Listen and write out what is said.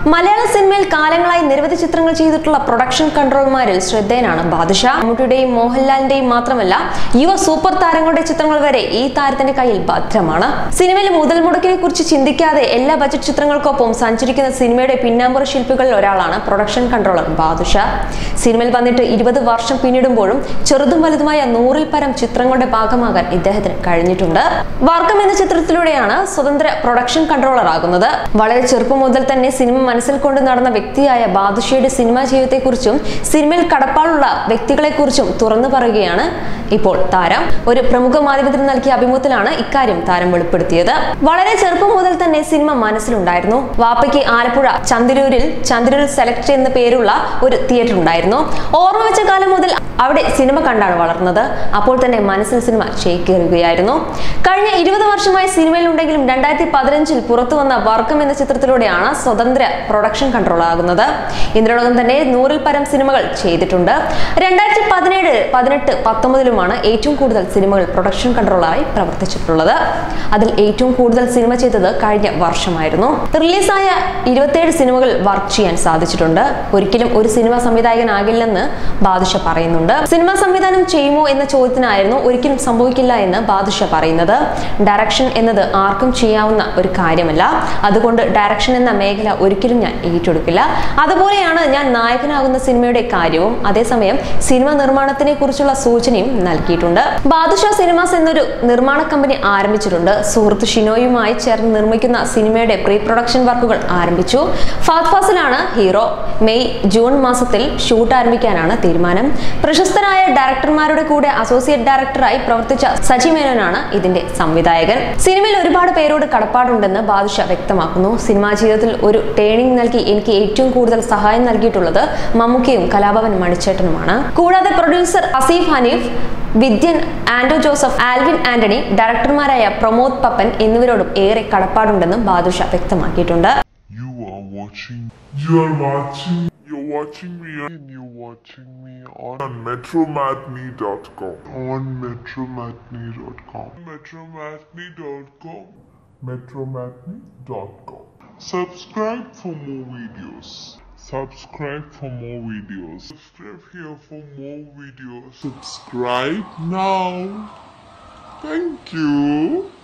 മലയാള സിനിമയിൽ കാലങ്ങളായി നിരവധി ചിത്രങ്ങൾ ചെയ്തിട്ടുള്ള പ്രൊഡക്ഷൻ കൺട്രോൾമാരിൽ ശ്രദ്ധേയനാണ് ബാദുഷ മമ്മൂട്ടിയുടെയും മോഹൻലാലിന്റെയും മാത്രമല്ല യുവ സൂപ്പർ താരങ്ങളുടെ ചിത്രങ്ങൾ വരെ ഈ താരത്തിന്റെ കയ്യിൽ ഭദ്രമാണ് സിനിമയിൽ മുതൽ മുടക്കിനെ കുറിച്ച് ചിന്തിക്കാതെ എല്ലാ ബജറ്റ് ചിത്രങ്ങൾക്കൊപ്പം സഞ്ചരിക്കുന്ന സിനിമയുടെ പിന്നാമ്പുറ ശില്പികളിൽ ഒരാളാണ് പ്രൊഡക്ഷൻ കൺട്രോളർ ബാദുഷ സിനിമയിൽ വന്നിട്ട് ഇരുപത് വർഷം പിന്നിടുമ്പോഴും ചെറുതും വലുതുമായ നൂറിൽ പരം ചിത്രങ്ങളുടെ ഭാഗമാകാൻ ഇദ്ദേഹത്തിന് കഴിഞ്ഞിട്ടുണ്ട് വർഗം എന്ന ചിത്രത്തിലൂടെയാണ് സ്വതന്ത്ര പ്രൊഡക്ഷൻ കൺട്രോളർ ആകുന്നത് വളരെ ചെറുപ്പം മുതൽ തന്നെ സിനിമ മനസ്സിൽ കൊണ്ട് നടന്ന വ്യക്തിയായ ബാദുഷയുടെ സിനിമാ ജീവിതത്തെക്കുറിച്ചും സിനിമയിൽ കടപ്പാടുള്ള വ്യക്തികളെക്കുറിച്ചും തുറന്നു പറയുകയാണ് ഇപ്പോൾ താരം ഒരു പ്രമുഖ മാധ്യമത്തിന് നൽകിയ അഭിമുഖത്തിലാണ് ഇക്കാര്യം താരം വെളിപ്പെടുത്തിയത് വളരെ ചെറുപ്പം മുതൽ തന്നെ സിനിമ മനസ്സിലുണ്ടായിരുന്നു വാപ്പയ്ക്ക് ആലപ്പുഴ ചന്ദിരൂരിൽ ചന്ദിരൂരിൽ സെലക്ട് എന്ന പേരുള്ള ഒരു തിയേറ്റർ ഉണ്ടായിരുന്നു ഓർമ്മ വെച്ച കാലം മുതൽ അവിടെ സിനിമ കണ്ടാണ് വളർന്നത് അപ്പോൾ തന്നെ മനസ്സിൽ സിനിമ ചേക്കേറുകയായിരുന്നു കഴിഞ്ഞ ഇരുപത് വർഷമായി സിനിമയിൽ ഉണ്ടെങ്കിലും രണ്ടായിരത്തി പതിനഞ്ചിൽ പുറത്തു വന്ന വർക്കം എന്ന ചിത്രത്തിലൂടെയാണ് സ്വതന്ത്ര പ്രൊഡക്ഷൻ കൺട്രോൾ ആകുന്നത് ഇതിനോടകം തന്നെ നൂറിൽ പരം സിനിമകൾ ചെയ്തിട്ടുണ്ട് രണ്ടായിരത്തി പതിനേഴ് പതിനെട്ട് പത്തൊമ്പതിലുമാണ് ഏറ്റവും കൂടുതൽ സിനിമകൾ പ്രൊഡക്ഷൻ കൺട്രോളായി പ്രവർത്തിച്ചിട്ടുള്ളത് അതിൽ ഏറ്റവും കൂടുതൽ സിനിമ ചെയ്തത് കഴിഞ്ഞ വർഷമായിരുന്നു റിലീസായ ഇരുപത്തിയേഴ് സിനിമകൾ വർക്ക് ചെയ്യാൻ സാധിച്ചിട്ടുണ്ട് ഒരിക്കലും ഒരു സിനിമ സംവിധായകനാകില്ലെന്ന് ബാദുഷ പറയുന്നുണ്ട് സിനിമ സംവിധാനം ചെയ്യുമോ എന്ന ചോദ്യത്തിനായിരുന്നു ഒരിക്കലും സംഭവിക്കില്ല എന്ന് ബാദുഷ പറയുന്നത് ഡയറക്ഷൻ എന്നത് ആർക്കും ചെയ്യാവുന്ന ഒരു കാര്യമല്ല അതുകൊണ്ട് ഡയറക്ഷൻ എന്ന മേഖല ഒരിക്കലും ഞാൻ ഏറ്റെടുക്കില്ല അതുപോലെയാണ് ഞാൻ നായകനാകുന്ന സിനിമയുടെ കാര്യവും അതേസമയം സിനിമ നിർമ്മാണത്തിനെ കുറിച്ചുള്ള സൂചനയും നൽകിയിട്ടുണ്ട് ബാദുഷ സിനിമാസ് എന്നൊരു നിർമ്മാണ കമ്പനി ആരംഭിച്ചിട്ടുണ്ട് സുഹൃത്ത് ഷിനോയുമായി ചേർന്ന് നിർമ്മിക്കുന്ന സിനിമയുടെ പ്രീ പ്രൊഡക്ഷൻ വർക്കുകൾ ആരംഭിച്ചു ഫാത് ഫാസിലാണ് ഹീറോ മെയ് ജൂൺ മാസത്തിൽ ഷൂട്ട് ആരംഭിക്കാനാണ് തീരുമാനം പ്രശസ്തരായ ഡയറക്ടർമാരുടെ കൂടെ അസോസിയേറ്റ് ഡയറക്ടറായി പ്രവർത്തിച്ച സജി മേനോനാണ് ഇതിന്റെ സംവിധായകൻ സിനിമയിൽ ഒരുപാട് പേരോട് കടപ്പാടുണ്ടെന്ന് ബാദുഷ വ്യക്തമാക്കുന്നു സിനിമാ ജീവിതത്തിൽ ഒരു ടേണിംഗ് നൽകി എനിക്ക് ഏറ്റവും കൂടുതൽ സഹായം നൽകിയിട്ടുള്ളത് മമ്മൂക്കയും കലാഭവൻ മണിച്ചേട്ടനുമാണ് കൂടാതെ പ്രൊഡ്യൂസർ അസീഫ് ഹനീഫ് വിദ്യൻ ആൻഡോ ജോസഫ് ആൽവിൻ ആന്റണി ഡയറക്ടർമാരായ പ്രമോദ് പപ്പൻ എന്നിവരോടും ഏറെ കടപ്പാടുണ്ടെന്നും ബാദുഷ വ്യക്തമാക്കിയിട്ടുണ്ട് You are watching. You are watching. You're watching me on. You're watching me on, on metromatney.com. On metromatney.com. Metromatney.com. Metromatney.com. Subscribe for more videos. Subscribe for more videos. Subscribe here for more videos. Subscribe now. Thank you.